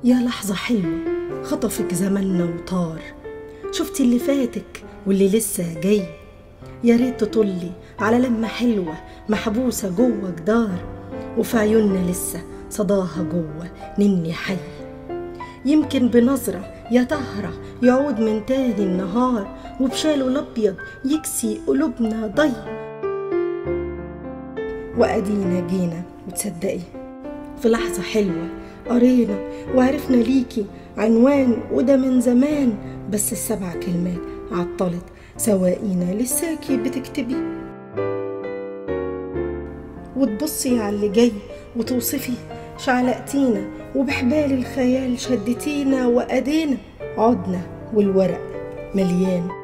يا لحظة حلوة خطفك زماننا وطار شفتي اللي فاتك واللي لسه جاي يا ريت تطلي على لمة حلوة محبوسة جوه جدار وفي عيوننا لسه صداها جوه نني حي يمكن بنظرة يا طهرة يعود من تاني النهار وبشاله الأبيض يكسي قلوبنا ضي وأدينا جينا وتصدقي في لحظة حلوة قرينا وعرفنا ليكي عنوان وده من زمان بس السبع كلمات عطلت سواقينا لساكي بتكتبي وتبصي على اللي جاي وتوصفي شعلقتينا وبحبال الخيال شدتينا وأدينا عدنا والورق مليان